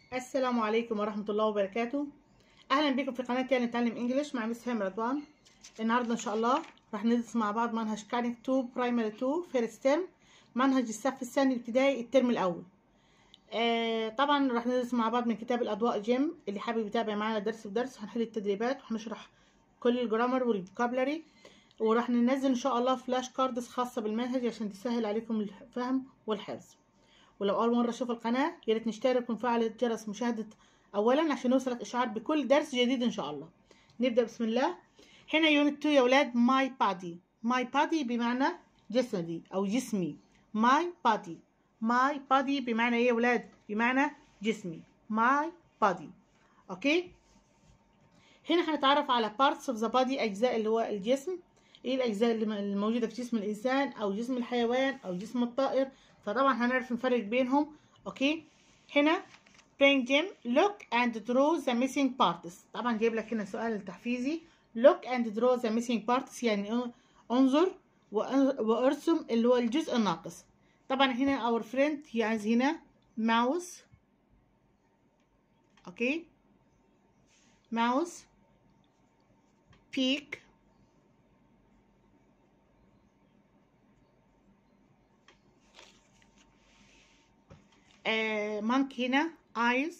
السلام عليكم ورحمة الله وبركاته أهلا بكم في قناة يعني نتعلم إنجليش مع مس هام رضوان النهاردة إن شاء الله راح ندرس مع بعض منهج كارنيك 2 برايمري 2 فيرست ترم منهج الصف الثاني الابتدائي الترم الأول آه طبعا راح ندرس مع بعض من كتاب الأضواء جيم اللي حابب يتابع معانا درس بدرس هنحل التدريبات وهنشرح كل الجرامر والفوكابلري وراح ننزل إن شاء الله فلاش كاردز خاصة بالمنهج عشان تسهل عليكم الفهم والحفظ ولو أول مرة تشوف القناة يا ريت نشترك ونفعل جرس مشاهدة أولا عشان يوصلك إشعار بكل درس جديد إن شاء الله نبدأ بسم الله هنا يونت 2 يا ولاد ماي بادي ماي بادي بمعنى جسدي أو جسمي ماي بادي ماي بادي بمعنى إيه يا ولاد بمعنى جسمي ماي بادي أوكي هنا هنتعرف على parts of the body أجزاء اللي هو الجسم ايه الاجزاء اللي الموجوده في جسم الانسان او جسم الحيوان او جسم الطائر فطبعا هنعرف نفرق بينهم اوكي هنا brain gym look and draw the missing parts طبعا جايب لك هنا سؤال تحفيزي look and draw the missing parts يعني انظر وارسم اللي هو الجزء الناقص طبعا هنا our friend هي عايز هنا mouse اوكي mouse peak آه مانك هنا eyes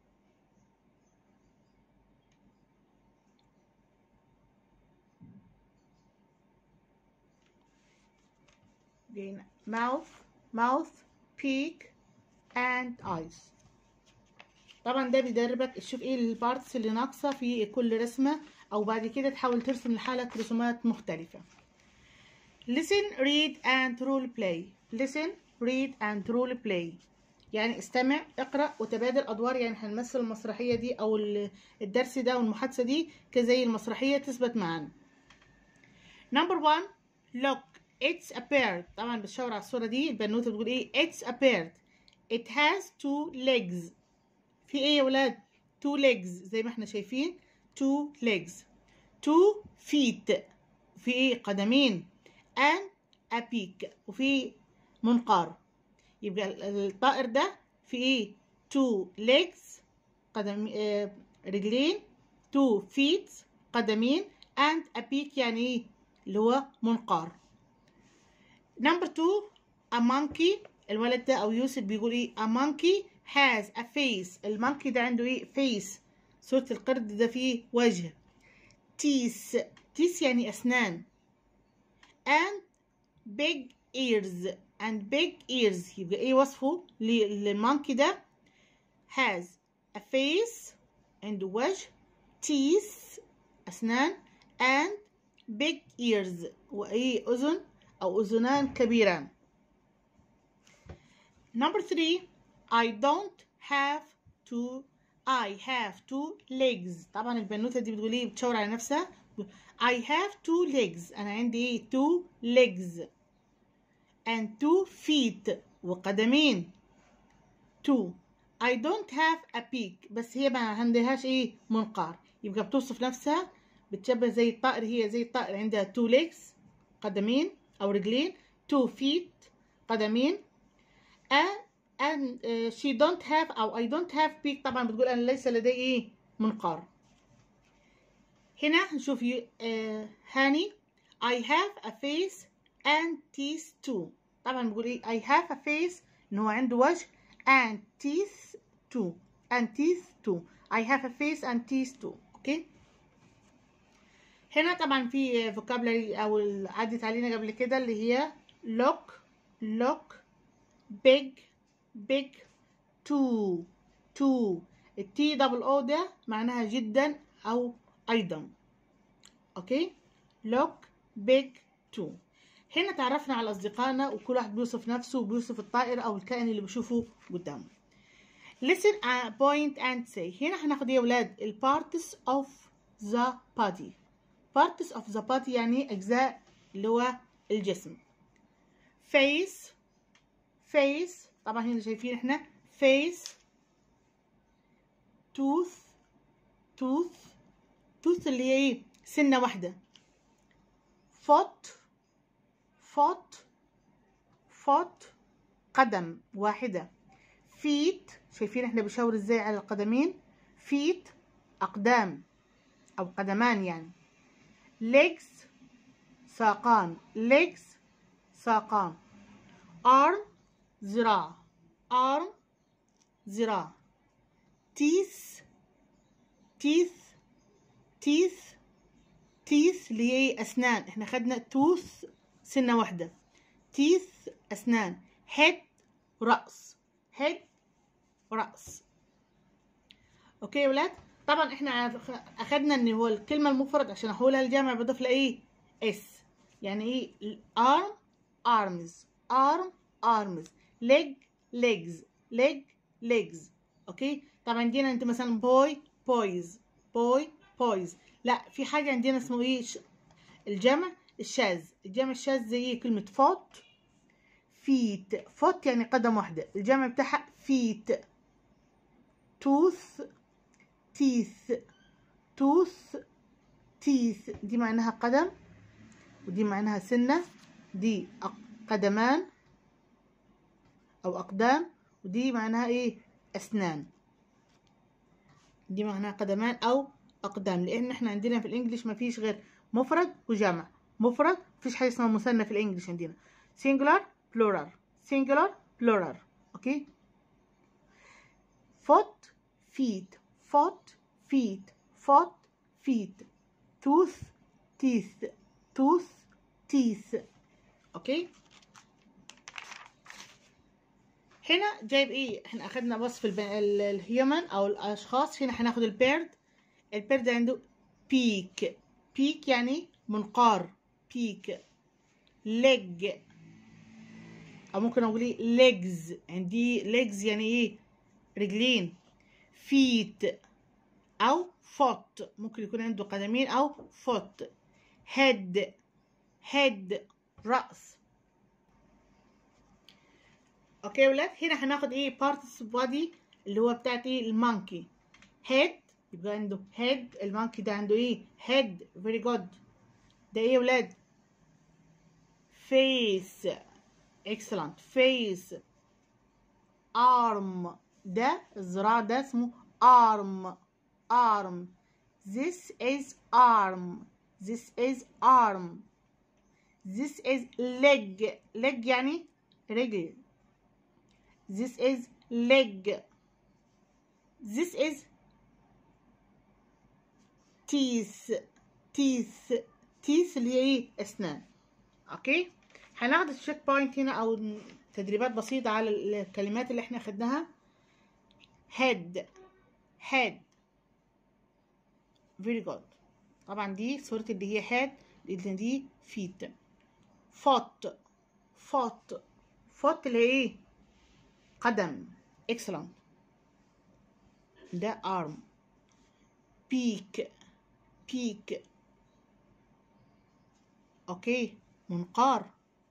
هنا mouth mouth peak and eyes طبعا ده بيدربك تشوف ايه البارتس اللي ناقصه في كل رسمه او بعد كده تحاول ترسم لحالك رسومات مختلفه listen read and role play listen read and role play يعني استمع اقرا وتبادل ادوار يعني هنمثل المسرحيه دي او الدرس ده والمحادثه دي كزي المسرحيه تثبت معانا نمبر 1 look it's a bird طبعا بتشاور على الصوره دي البنوته بتقول ايه it's a bird it has two legs في ايه يا ولاد two legs زي ما احنا شايفين two legs two feet في ايه قدمين and a beak وفي منقار يبقى الطائر ده في ايه two legs قدم آه رجلين two feet قدمين and a beak يعني ايه اللي هو منقار number two a monkey الولد ده او يوسف بيقول ايه a monkey has a face المونكي ده عنده ايه face صورة القرد ده فيه وجه teeth teeth يعني اسنان and big ears and big ears يبقى ايه وصفه للمونكي ده has a face عنده وجه teeth أسنان and big ears وأي أذن أو أذنان كبيران number three I don't have to I have two legs طبعا البنوتة دي بتقول ايه بتشاور على نفسها I have two legs أنا عندي ايه two legs and two feet وقدمين two I don't have a beak بس هي ما عندهاش ايه منقار يبقى بتوصف نفسها بتشبه زي الطائر هي زي الطائر عندها two legs قدمين او رجلين two feet قدمين and, and uh, she don't have او I don't have beak طبعا بتقول انا ليس لدي ايه منقار هنا نشوف uh, هاني I have a face and teeth too طبعا بقول ايه I have a face ان هو عنده وجه and teeth too and teeth too I have a face and teeth too اوكي هنا طبعا في vocabulary او عدت علينا قبل كده اللي هي look look big big too too التي دبل او ده معناها جدا او ايضا اوكي look big too هنا تعرفنا على أصدقائنا وكل واحد بيوصف نفسه وبيوصف الطائر أو الكائن اللي بيشوفه قدامه. Listen and point and say. هنا هناخد يا ولاد ال parts of the body. parts of the body يعني أجزاء اللي هو الجسم. face face طبعا هنا شايفين احنا face tooth tooth tooth اللي هي ايه؟ سنة واحدة. foot foot foot قدم واحدة feet شايفين احنا بنشاور ازاي على القدمين feet اقدام او قدمان يعني legs ساقان legs ساقان arm ذراع arm ذراع teeth teeth teeth teeth اللي هي إيه؟ أسنان احنا خدنا tooth سنة واحدة teeth أسنان head رأس head رأس اوكي يا ولاد طبعا احنا اخدنا ان هو الكلمة المفرد عشان احولها الجامع بضيف لها ايه اس يعني ايه arm arms arm arms leg legs leg legs اوكي طبعا دينا انت مثلا boy boys boy boys لا في حاجة عندنا اسمه ايه ش- الجمع الشاذ الجمع الشاذ زي ايه كلمة فوت فيت فوت يعني قدم واحدة الجمع بتاعها فيت توث تيث توث تيث دي معناها قدم ودي معناها سنة دي أق- قدمان أو أقدام ودي معناها إيه أسنان دي معناها قدمان أو أقدام لأن إحنا عندنا في الإنجليش ما فيش غير مفرد وجمع مفرد مفيش حاجة اسمها مثنى في الإنجليش عندنا singular plural singular plural أوكي foot feet foot feet foot feet tooth teeth tooth teeth اوكي هنا جايب ايه احنا اخدنا وصف الهيومن او الاشخاص هنا هناخد البيرد البيرد عنده بيك بيك يعني منقار بيك ليج او ممكن اقول ايه ليجز عندي ليجز يعني ايه رجلين فيت او فوت ممكن يكون عنده قدمين او فوت هيد هيد راس اوكي يا ولاد هنا هناخد ايه بارتس بودي اللي هو بتاعت ايه المانكي هيد يبقى عنده هيد المانكي ده عنده ايه هيد فيري جود ده ايه يا ولاد فيس اكسلنت فيس arm ده الذراع ده اسمه arm arm this is arm this is arm this is leg leg يعني رجل this is leg this is teeth teeth teeth اللي هي ايه اسنان اوكي هناخد التشيك بوينت هنا او تدريبات بسيطة على الكلمات اللي احنا خدناها head head very good طبعا دي صورة اللي هي head لأن دي feet foot foot foot اللي هي ايه قدم excellent ده arm peak peak اوكي منقار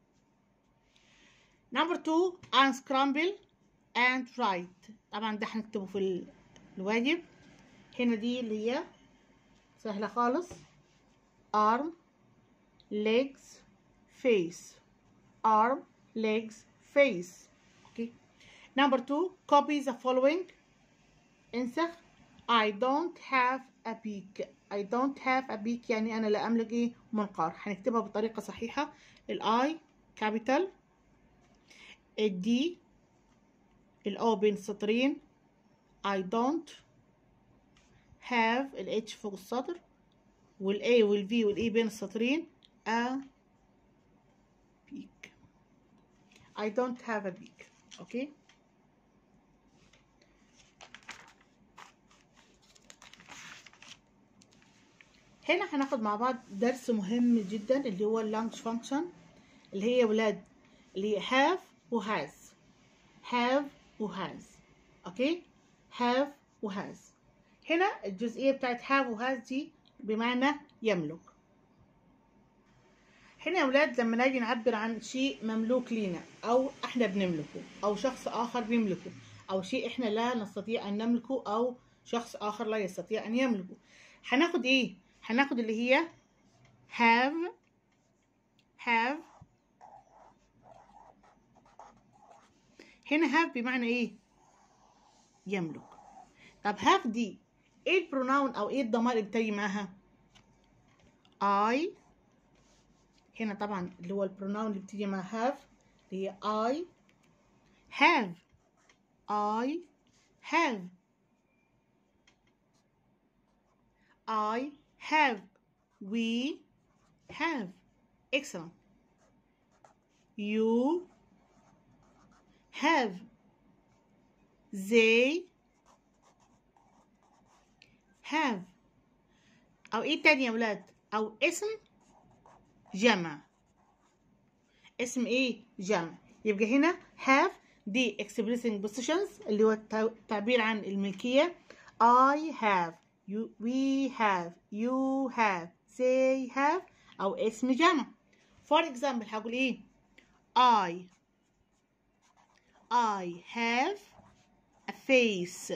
number two unscramble and write طبعا ده هنكتبه في ال- الواجب هنا دي اللي هي سهلة خالص arm legs face arm legs face okay number two copy the following انسخ I don't have a beak I don't have a beak يعني أنا لا أملك إيه منقار هنكتبها بطريقة صحيحة ال I capital ال D ال O بين السطرين I don't have ال H فوق السطر وال A وال V وال E بين السطرين a beak I don't have a beak okay هنا هناخد مع بعض درس مهم جدا اللي هو اللانج فانكشن اللي هي يا ولاد اللي هي have و has have و has اوكي have و has هنا الجزئية بتاعت have و has دي بمعنى يملك هنا يا ولاد لما نيجي نعبر عن شيء مملوك لينا او احنا بنملكه او شخص اخر بيملكه او شيء احنا لا نستطيع ان نملكه او شخص اخر لا يستطيع ان يملكه هناخد ايه هناخد اللي هي have have هنا have بمعنى ايه يملك طب have دي ايه البروناون او ايه الضمائر اللي بتيجي معاها I هنا طبعا اللي هو البروناون اللي بتيجي مع have اللي هي I have I have I have we have excellent you have they have أو إيه تاني يا ولاد أو اسم جمع اسم إيه جمع يبقى هنا have دي expressing possessions اللي هو التعبير عن الملكية I have you we have you have they have أو اسم جمع for example هقول إيه I I have a face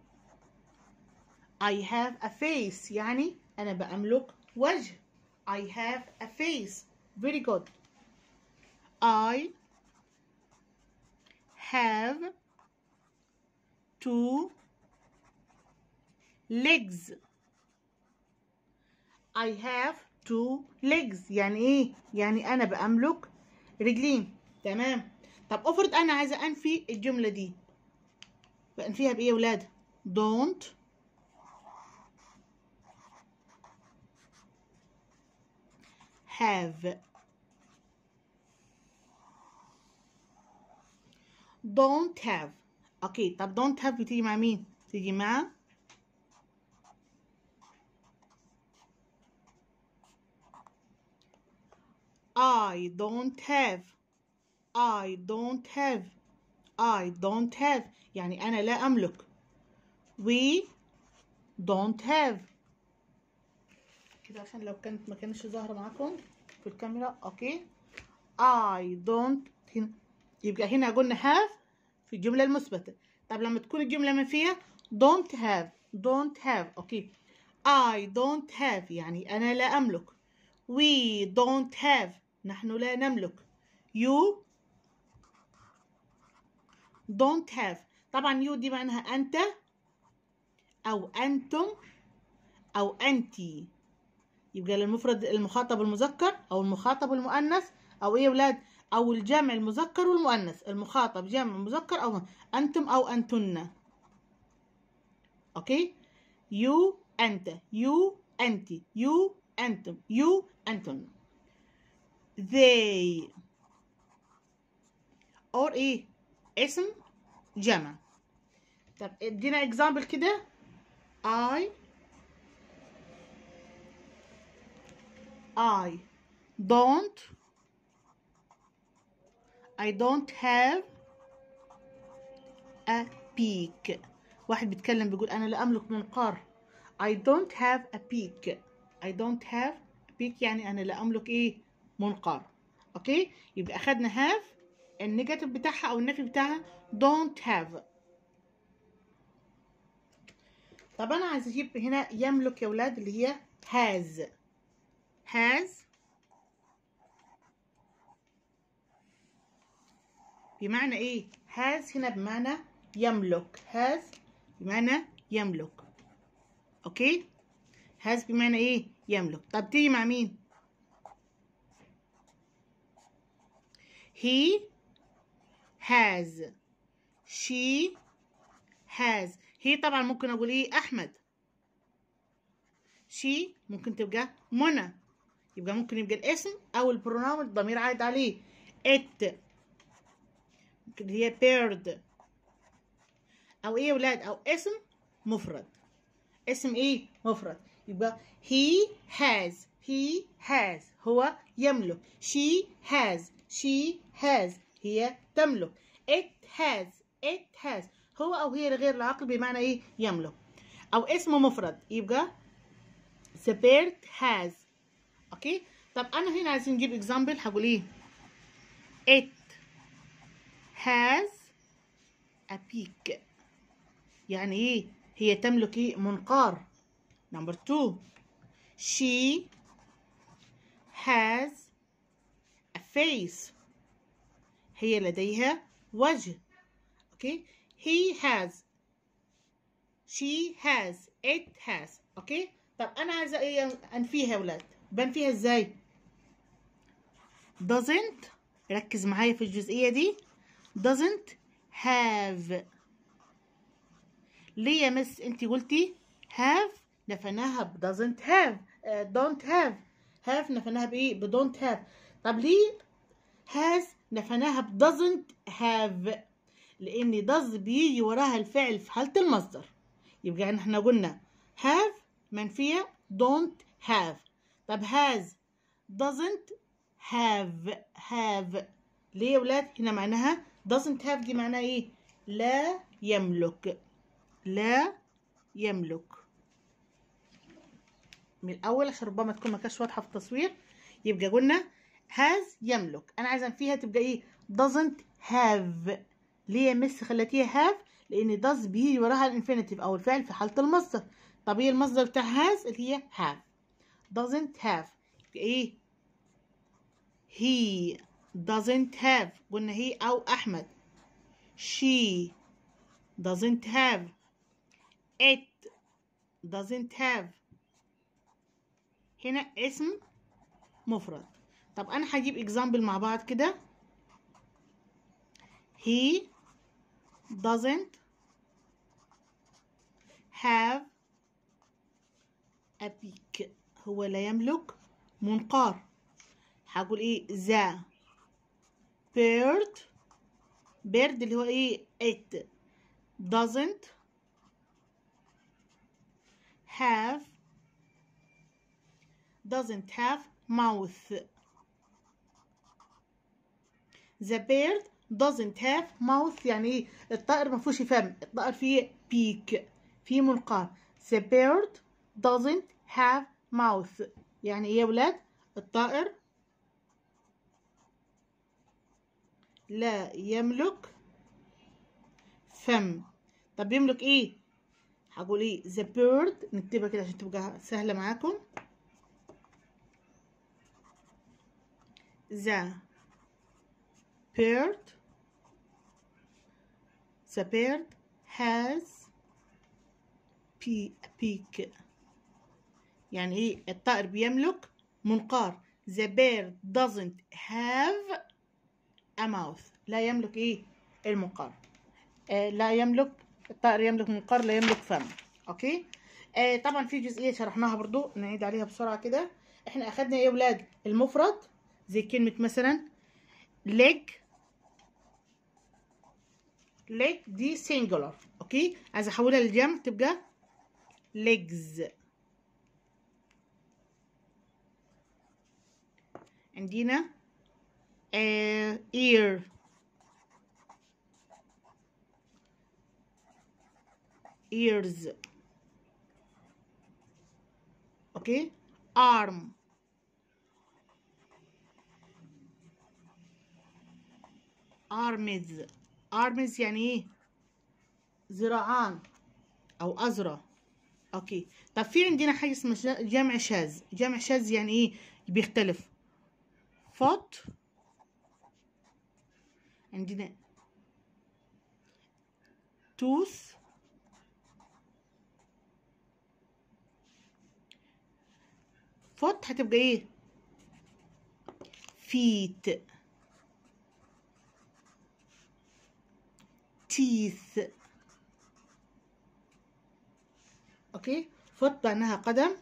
I have a face يعني أنا بأملك وجه I have a face very good I have two legs I have two legs يعني ايه يعني انا بأملك رجلين تمام طب افرض انا عايزه انفي الجمله دي بنفيها بايه يا ولاد don't have don't have اوكي طب don't have بتيجي مع مين تيجي مع I don't have I don't have I don't have يعني أنا لا أملك we don't have كده عشان لو كانت ما كانش ظاهرة معاكم في الكاميرا أوكي I don't هنا يبقى هنا قلنا have في الجملة المثبتة طب لما تكون الجملة منفية don't have don't have أوكي I don't have يعني أنا لا أملك we don't have نحن لا نملك you don't have طبعا you دي معناها أنت أو أنتم أو أنتي يبقى المفرد المخاطب المذكر أو المخاطب المؤنث أو إيه يا ولاد أو الجمع المذكر والمؤنث المخاطب جمع مذكر أو أنتم أو أنتن أوكي you أنت you أنت you أنتم you أنتن they or إيه اسم جمع طب ادينا example كده I I don't I don't have a peak واحد بيتكلم بيقول أنا لا أملك منقار I don't have a peak I don't have a peak يعني أنا لا أملك إيه منقار أوكي يبقى أخدنا have النيجاتيف بتاعها أو النفي بتاعها don't have طب أنا عايز أجيب هنا يملك يا ولاد اللي هي has has بمعنى ايه has هنا بمعنى يملك has بمعنى يملك اوكي has بمعنى ايه يملك طب تيجي مع مين he has she has هي طبعا ممكن اقول ايه احمد she ممكن تبقى منى يبقى ممكن يبقى الاسم او البروناون الضمير عايد عليه it ممكن هي bird او ايه يا ولاد او اسم مفرد اسم ايه مفرد يبقى he has he has هو يملك she has she has هي تملك it has it has هو او هي غير العاقل بمعنى ايه يملك او اسم مفرد يبقى the bird has اوكي طب انا هنا عايزين نجيب example هقول ايه it has a peak يعني ايه هي تملك ايه منقار number two she has a face هي لديها وجه اوكي he has she has it has اوكي طب انا عايزه ايه انفيها يا ولاد بنفيها ازاي doesn't ركز معايا في الجزئيه دي doesn't have ليه يا مس انت قلتي have نفناها ب doesn't have uh, don't have have نفناها بايه ب don't have طب ليه has نفناها ب doesn't have لان does بيجي وراها الفعل في حالة المصدر يبقى احنا قلنا have منفية don't have طب has doesn't have have ليه يا ولاد هنا معناها doesn't have دي معناها ايه لا يملك لا يملك من الاول عشان ربما تكون ما كانتش واضحه في التصوير يبقى قلنا has يملك انا عايزه فيها تبقى ايه doesn't have ليه يا مس خليتيها have لان does بيجي وراها الانفينيتيف او الفعل في حاله المصدر طب ايه المصدر بتاع has اللي هي have doesn't have ايه he doesn't have قلنا هي او احمد she doesn't have it doesn't have هنا اسم مفرد طب انا هجيب اكزامبل مع بعض كده he doesn't have a beak هو لا يملك منقار هقول ايه ذا bird bird اللي هو ايه it doesn't have doesn't have mouth the bird doesn't have mouth يعني ايه الطائر ما فيهوش فم الطائر فيه beak فيه منقار the bird doesn't have mouth يعني ايه يا ولاد الطائر لا يملك فم طب يملك ايه هقول ايه the bird نكتبها كده عشان تبقى سهلة معاكم the bird the bird has beak يعني ايه الطائر بيملك منقار the bird doesn't have a mouth لا يملك ايه المنقار آه لا يملك الطائر يملك منقار لا يملك فم اوكي آه طبعا في جزئيه شرحناها برضو نعيد عليها بسرعه كده احنا اخدنا ايه يا ولاد المفرد زي كلمه مثلا leg leg دي singular اوكي عايزه احولها للجمع تبقى legs عندنا uh, ear ears اوكي arm arms arms يعني ايه ذراعان او اذرع اوكي طب في عندنا حاجه اسمها جمع شاذ جمع شاذ يعني ايه بيختلف foot عندنا tooth foot هتبقى ايه feet teeth اوكي foot معناها قدم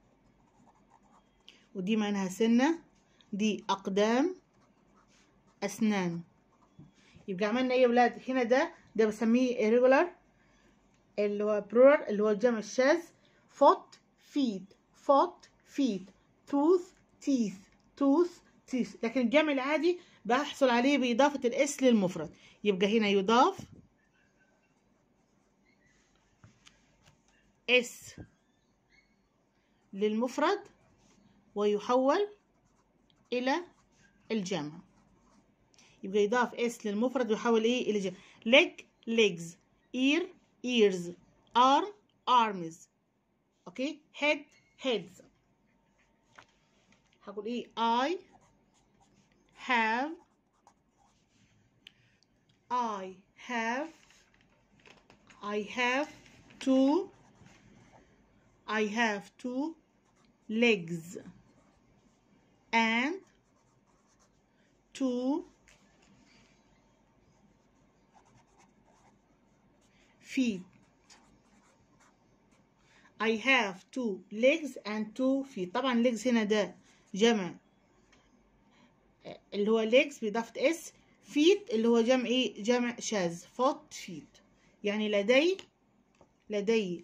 ودي معناها سنة دي أقدام أسنان يبقى عملنا ايه يا ولاد هنا ده ده بسميه irregular اللي هو plural اللي هو الجمع الشاذ foot feet foot feet tooth teeth tooth teeth لكن الجمع العادي بحصل عليه بإضافة الاس للمفرد يبقى هنا يضاف اس للمفرد ويحول إلى الجمع يبقى يضاف اس للمفرد ويحول ايه الى جمع leg legs ear ears arm arms اوكي head heads هقول ايه I have I have I have two I have two legs and two feet I have two legs and two feet طبعا legs هنا ده جمع اللي هو legs بإضافة s feet اللي هو جمع ايه جمع شاذ foot feet يعني لدي لدي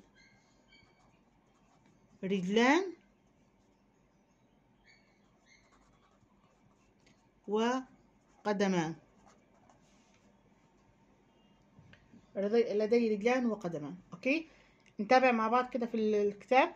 رجلان وقدمان لدي لدي رجلان وقدمان اوكي نتابع مع بعض كده في الكتاب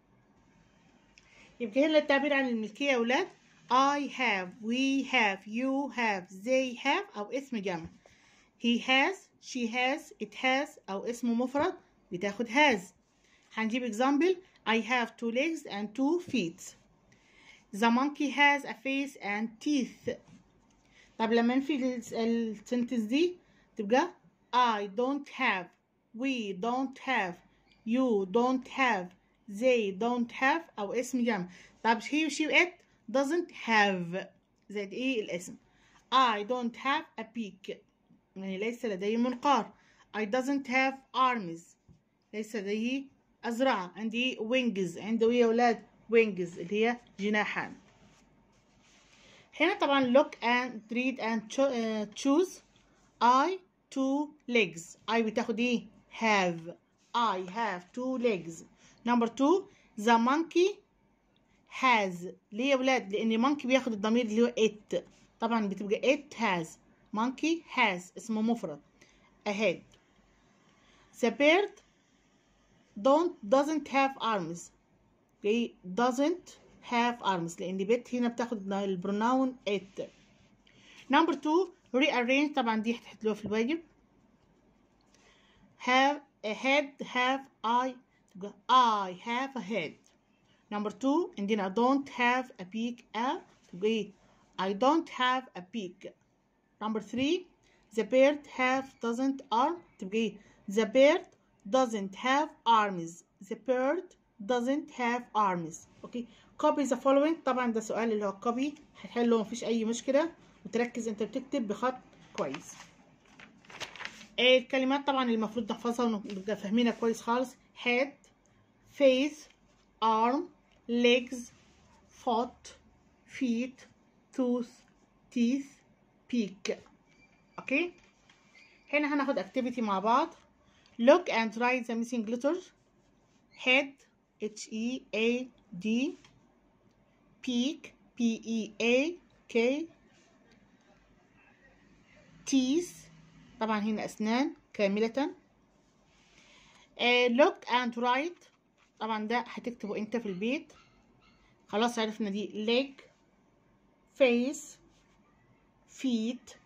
يبقى هنا التعبير عن الملكية يا أولاد I have, we have, you have, they have أو اسم جمع he has, she has, it has أو اسم مفرد بتاخد has هنجيب example I have two legs and two feet The monkey has a face and teeth طب لما نفي السنتنس دي تبقى I don't have we don't have you don't have they don't have أو اسم جمع طب he she it doesn't have زائد ايه الاسم I don't have a beak يعني ليس لديه منقار I doesn't have arms ليس لديه أزرعة عندي wings عنده ايه يا ولاد wings اللي هي جناحان هنا طبعا look and read and cho uh, choose I two legs I بتاخد ايه have I have two legs number two the monkey has ليه يا ولاد لان monkey بياخد الضمير اللي هو it طبعا بتبقى it has monkey has اسمه مفرد a head the bird don't doesn't have arms okay doesn't have arms لان بيت هنا بتاخد البروناون it number two rearrange طبعا دي هتحطوها في الواجب have a head have I I have a head number two عندنا don't have a beak a تبقى ايه I don't have a beak number three the bird have doesn't arm تبقى ايه the bird doesn't have arms the bird doesn't have arms اوكي copy the following طبعا ده سؤال اللي هو copy هتحله مفيش اي مشكله وتركز انت بتكتب بخط كويس الكلمات طبعا المفروض نحفظها ونبقى فاهمينها كويس خالص head face arm legs foot feet tooth teeth peak اوكي هنا هناخد activity مع بعض look and write the missing letters head h e a d peak p e a k teeth طبعا هنا أسنان كاملة آه look and write طبعا ده هتكتبه انت في البيت خلاص عرفنا دي leg face feet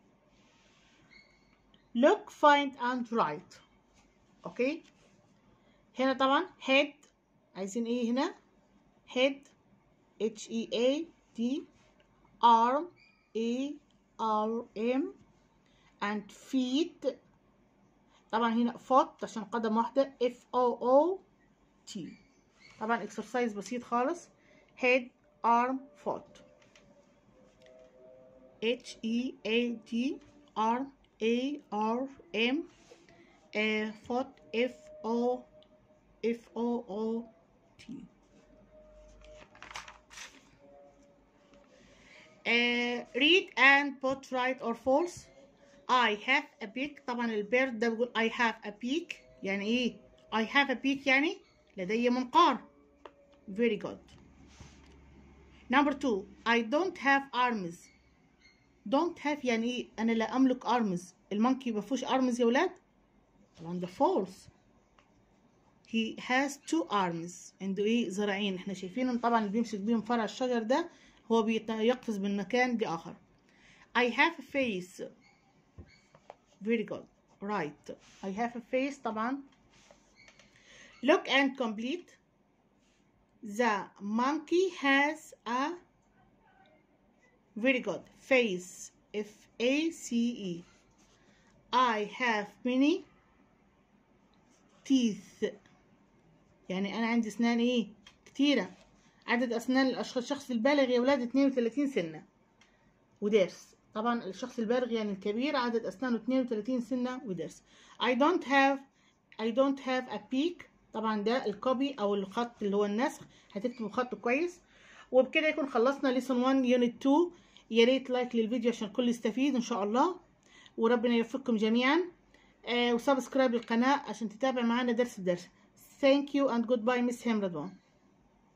look find and write اوكي هنا طبعا head عايزين ايه هنا head h e a d arm a r m and feet طبعا هنا foot عشان قدم واحدة F O O T طبعا exercise بسيط خالص head arm foot H E A D arm A R M uh, foot F O F O O T uh, read and put right or false I have a beak طبعا البيرد ده بيقول I have a beak يعني ايه I have a beak يعني لدي منقار very good number two I don't have arms don't have يعني ايه انا لا املك arms المونكي ما فيهوش arms يا ولاد طبعا ده false he has two arms عنده ايه ذراعين احنا شايفينهم طبعا اللي بيمسك بيهم فرع الشجر ده هو بيقفز من مكان لآخر I have a face very good right I have a face طبعا look and complete the monkey has a very good face F A C E I have many teeth يعني انا عندي اسنان ايه كتيرة عدد اسنان الأشخاص- الشخص البالغ يا ولاد 32 سنة وضرس طبعا الشخص البالغ يعني الكبير عدد اسنانه 32 سنة وضرس I don't have I don't have a peak طبعا ده الكوبي او الخط اللي هو النسخ هتكتبوا خط كويس وبكده يكون خلصنا lesson 1 unit 2 يا ريت لايك للفيديو عشان الكل يستفيد ان شاء الله وربنا يوفقكم جميعا آه وسبسكرايب للقناة عشان تتابع معانا درس الدرس Thank you and goodbye Miss Hem Radwan